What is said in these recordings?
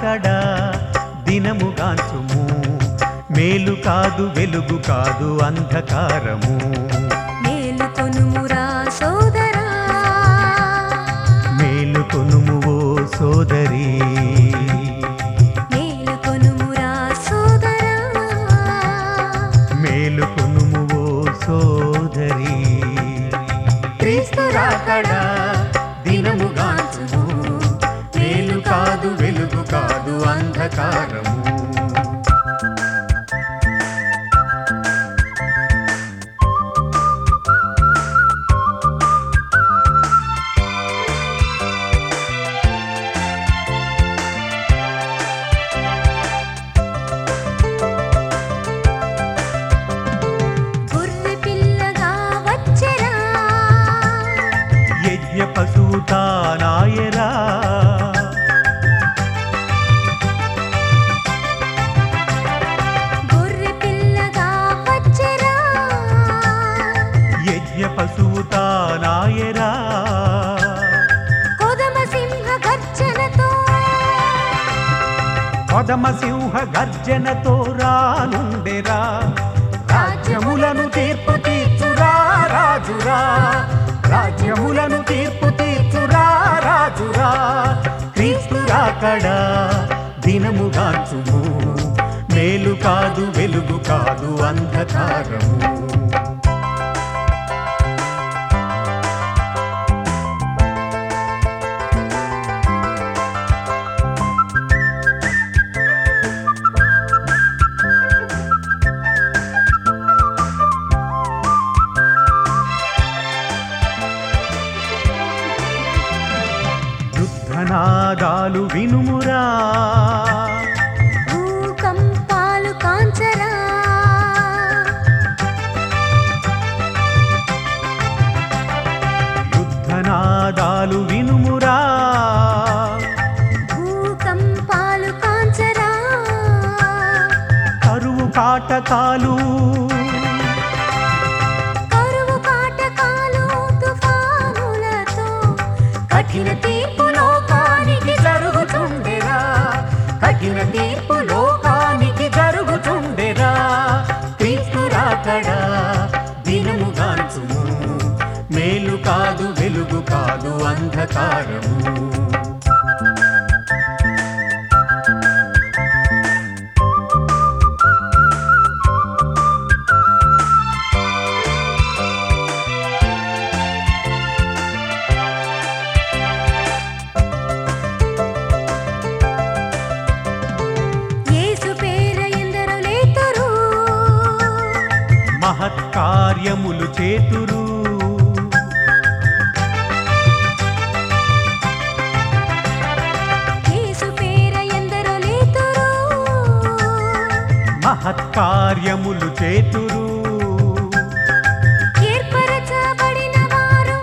రాకడా దినముగాంచుము మేలు కాదు వెలుగు కాదు అంధకారము మేలుకొనుమురా సోదరా మేలుకొనుము ఓ సోదరి మేలుకొనుమురా సోదరా మేలుకొనుము ఓ సోదరి క్రీస్తు రాకడా దినముగాంచుము మేలు కాదు వెలుగు కాదు అంధకారము గొర్రె పిల్లగా వచ్చెరా యజ్ఞ పశుతానాయరా గొర్రె పిల్లగా వచ్చెరా యజ్ఞ పశుతానాయరా కొదమ సింహ గర్జనతో పదమ సింహ గర్జనతో రానుండెరా రాజ్యములను తీర్పు తీర్చురా రాజురా రాజ్యములను తీర్పు తీర్చురా రాజురా క్రీస్తు రాకడా దినముగాంచుము మేలు కాదు వెలుగు కాదు అంధకారము యుద్ధనాదాలు వినుమురా భూకంపాలు కాంచరా యుద్ధనాదాలు వినుమురా భూకంపాలు కాంచరా కరువు కాటకాలు కరువు కాటకాలు తుఫానులతో కఠిన తీర్పు లోకానికి జరుగుతుండెరా కఠిన తీర్పు లోకానికి జరుగుతుండెరా క్రీస్తు రాకడా దినముగాంచుము మేలు కాదు వెలుగు కాదు అంధకారము యేసు పేర ఎందరో లేతురు మహత్కార్యములు చేతురు యేసు పేర ఎందరో లేతురు మహత్కార్యములు చేతురు ఏర్పరచబడిన వారు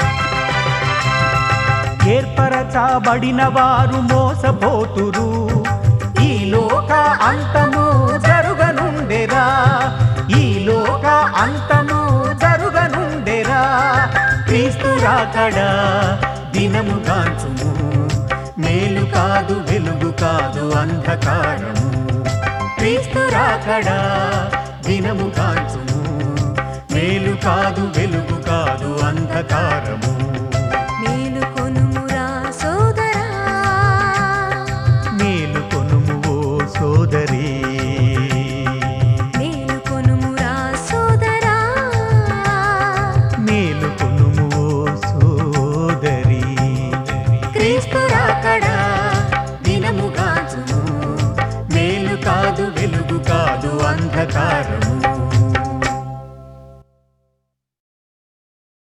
ఏర్పరచబడిన వారు మోసపోతురు ఈ లోక అంతము జరుగనుండెరా ఈ లోక అంతము జరుగనుండెరా క్రీస్తు రాకడా దినము కాంచుము మేలు కాదు వెలుగు కాదు అంధకారము క్రీస్తు రాకడా దినము కాంచుము మేలు కాదు వెలుగు కాదు అంధకారము